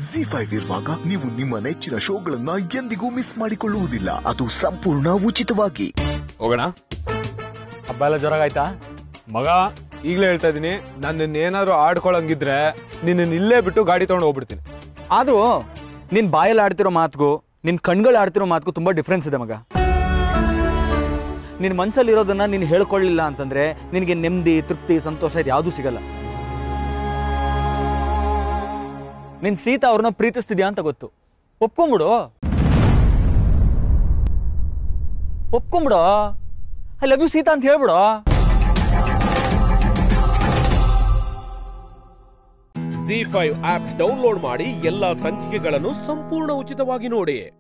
G five ಇರುವಾಗ ನೀವು ನಿಮ್ಮ ನೆಚ್ಚಿನ ಶೋಗಳನ್ನ ಎಂದಿಗೂ ಮಿಸ್ ಮಾಡಿಕೊಳ್ಳುವುದಿಲ್ಲ ಅದು ಸಂಪೂರ್ಣ ಉಚಿತವಾಗಿ ಹೋಗೋಣ ಹಬ್ಬ ಎಲ್ಲ ಜೋರಾಗಾಯ್ತಾ ಮಗ ಈಗಲೇ ಹೇಳ್ತಾ ಇದೀನಿ ನಾನು ಏನಾದ್ರು ಆಡ್ಕೊಳಂಗಿದ್ರೆ ನಿನ್ನ ಇಲ್ಲೇ ಬಿಟ್ಟು ಗಾಡಿ ತಗೊಂಡು ಹೋಗ್ಬಿಡ್ತೀನಿ ಆದ್ರೂ ನಿನ್ ಬಾಯಲ್ಲಿ ಆಡ್ತಿರೋ ಮಾತ್ಗೂ ನಿನ್ ಕಣ್ಗಳು ಆಡ್ತಿರೋ ಮಾತ್ಗೂ ತುಂಬಾ ಡಿಫ್ರೆನ್ಸ್ ಇದೆ ಮಗ ನಿನ್ ಮನ್ಸಲ್ಲಿರೋದನ್ನ ನೀನ್ ಹೇಳ್ಕೊಳ್ಳಿಲ್ಲ ಅಂತಂದ್ರೆ ನಿನಗೆ ನೆಮ್ಮದಿ ತೃಪ್ತಿ ಸಂತೋಷ ಇದು ಯಾವ್ದು ಸಿಗಲ್ಲ ನಿನ್ ಸೀತಾ ಅವ್ರನ್ನ ಪ್ರೀತಿಸ್ತಿದ್ಯಾ ಅಂತ ಗೊತ್ತು ಒಪ್ಕೊಂಬಿಡು ಒಪ್ಕೊಂಬಿಡು ಐ ಲವ್ ಯು ಸೀತಾ ಅಂತ ಹೇಳ್ಬಿಡು ಜಿ ಫೈವ್ ಆಪ್ ಡೌನ್ಲೋಡ್ ಮಾಡಿ ಎಲ್ಲಾ ಸಂಚಿಕೆಗಳನ್ನು ಸಂಪೂರ್ಣ ಉಚಿತವಾಗಿ ನೋಡಿ